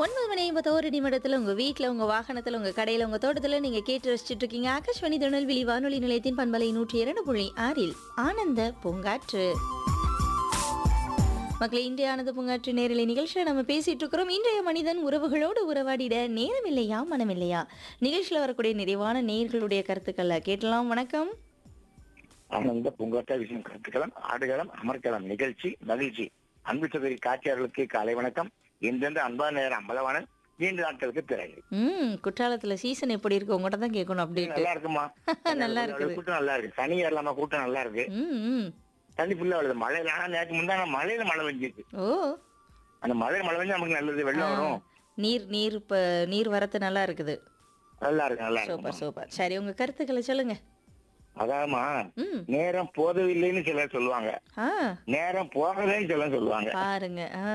ஒன்பது மணி ஐம்பத்தோரு நிமிடத்தில் உங்கள் வீட்டில் உங்கள் வாகனத்தில் உங்கள் கடையில் உங்கள் தோட்டத்தில் நீங்கள் கேட்டு ரசிச்சுட்டு இருக்கீங்க ஆகாஷ்வாணி திருநெல்வேலி வானொலி நிலையத்தின் பண்பலை நூற்றி இரண்டு புள்ளி ஆறில் ஆனந்த பூங்காற்று மக்களே இன்றைய ஆனந்த பூங்காற்று நேரலை நிகழ்ச்சியில் நம்ம பேசிட்டு இருக்கிறோம் இன்றைய மனிதன் உறவுகளோடு உறவாடிட நேரம் இல்லையா மனம் இல்லையா நிகழ்ச்சியில் வரக்கூடிய நிறைவான நேர்களுடைய கருத்துக்களை கேட்டலாம் வணக்கம் ஆனந்த பூங்காற்ற விஷயம் கருத்துக்களம் ஆடுகளம் அமர்க்களம் நிகழ்ச்சி மகிழ்ச்சி அன்பு சகோதரி காட்சியாளர்களுக்கு காலை வணக்கம் இன்றெந்த அன்பான நேரம் அம்பலவான நீண்ட நாட்களுக்கு பிறகு ம் குற்றாலத்தில் சீசன் எப்படி இருக்கு உங்கள்கிட்ட தான் கேட்கணும் அப்டேட் நல்லா இருக்குமா நல்லா இருக்குது. கூட்டம் நல்லா இருக்கு சனி ஏறலாமா கூட்டம் நல்லா இருக்கு ம் ம் தண்ணி ஃபுல்லா வருது மழையில ஆனா நேற்று முந்தான மழையில மழை பெஞ்சிருக்கு ஓ அந்த மழையில மழை பெஞ்சா நமக்கு நல்லது வெள்ளம் வரும் நீர் நீர் இப்ப நீர் வரத்து நல்லா இருக்குது நல்லா இருக்கு நல்லா சூப்பர் இருக்கு சூப்பர் சரி உங்க கருத்துக்களை சொல்லுங்க அதாவதுமா ம் நேரம் போதவில்லைன்னு சிலர் சொல்லுவாங்க ஆ நேரம் போகலைன்னு சிலர் சொல்லுவாங்க பாருங்க ஆ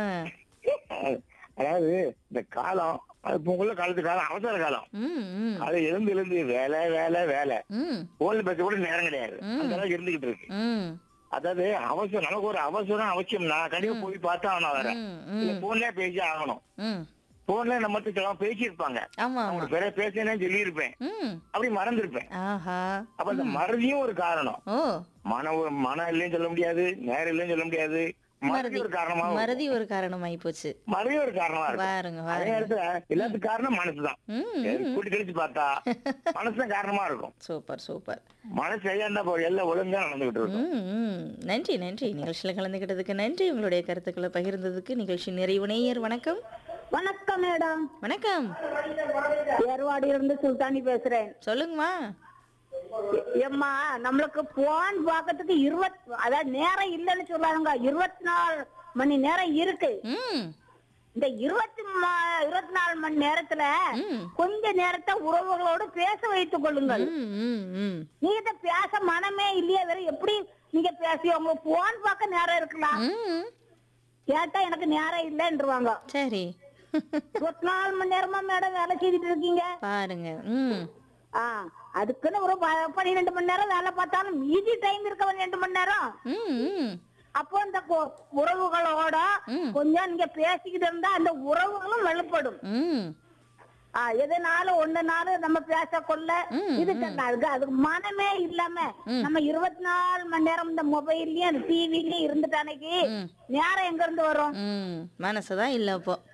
அதாவது இந்த காலம் அது இப்ப உள்ள காலத்து காலம் அவசர காலம் ம் ம் அது எழுந்து எழுந்து வேலை வேலை வேலை ம் போன்ல பேச கூட நேரம் கிடையாது அந்த அளவுக்கு இருந்துகிட்டு இருக்கு ம் அதாவது அவசரம் நமக்கு ஒரு அவசரம் அவசியம் நான் கண்டிப்பா போய் பார்த்தா அவன வரேன் ம் இல்ல ம் போன்லயே பேசி ஆகணும் ம் போன்ல நம்ம சில பேசியிருப்பாங்க ஆமா ஆமா அவங்க பிற பேசினேன்னு சொல்லியிருப்பேன் ம் அப்படி மறந்துருப்பேன் ஆஹா அப்ப அந்த மறதியும் ஒரு காரணம் ஓ மன மனம் இல்லைன்னு சொல்ல முடியாது நேரம் இல்லைன்னு சொல்ல முடியாது மறதி மறதி ஒரு காரணமா மறதி ஒரு காரணமாயி போச்சு மறதி ஒரு காரணமா இருக்கும் பாருங்க அதே பாருங்க நேரத்துல எல்லாத்துக்கும் காரணம் மனசுதான் ம் கூட்டி கழிச்சு பார்த்தா மனசுதான் காரணமா இருக்கும் சூப்பர் சூப்பர் மனசு சரியா இருந்தா போதும் எல்லாம் ஒழுங்கா நடந்துகிட்டு இருக்கும் ம், ம். நன்றி நன்றி நிகழ்ச்சியில் கலந்துக்கிட்டதுக்கு நன்றி உங்களுடைய கருத்துக்களை பகிர்ந்ததுக்கு நிகழ்ச்சி நிறைவு நேயர் வணக்கம் வணக்கம் மேடம் வணக்கம் ஏர்வாடியில இருந்து சுல்தானி பேசுறேன் சொல்லுங்கம்மா ஏம்மா நம்மளுக்கு போன் பார்க்கறதுக்கு இருபத் அதாவது நேரம் இல்லைன்னு சொல்லாதுங்க இருபத்தி நாலு மணி நேரம் இருக்கு ம் இந்த இருபத்தி மா- இருபத்தி நாலு மணி நேரத்துல ம் கொஞ்ச நேரத்தை உறவுகளோடு பேச வைத்துக் கொள்ளுங்கள் ம், ம், ம். நீங்க பேச மனமே இல்லையா வேற எப்படி நீங்க பேசி உங்களுக்கு போன் பார்க்க நேரம் இருக்கலாம் ம், கேட்டா எனக்கு நேரம் இல்லைன்றுவாங்க சரி இருபத்தி நாலு மணி நேரமா மேடம் வேலை செய்துட்டு இருக்கீங்க பாருங்க ம் ஆ அதுக்குன்னு ஒரு ப- பன்னிரெண்டு மணி நேரம் வேலை பார்த்தாலும் மீதி டைம் இருக்க ரெண்டு மணி நேரம் ம் ம் அப்போ இந்த கொ- உறவுகளோட ம். கொஞ்சம் நீங்க பேசிக்கிட்டு இருந்தா அந்த உறவுகளும் வெளிப்படும் ம் ஆ, எதுனாலும் ஒண்ணுனாலும் நம்ம பேச கொள்ள ம், இதுக்கு அதுக்கு அதுக்கு மனமே இல்லாம நம்ம இருபத்தி நாலு மணி நேரம் இந்த மொபைல்லயும் டிவிலயும் இருந்துட்டு அன்னைக்கு ம். நேரம் எங்க இருந்து வரும் ம் மனசுதான் இல்லை அப்போ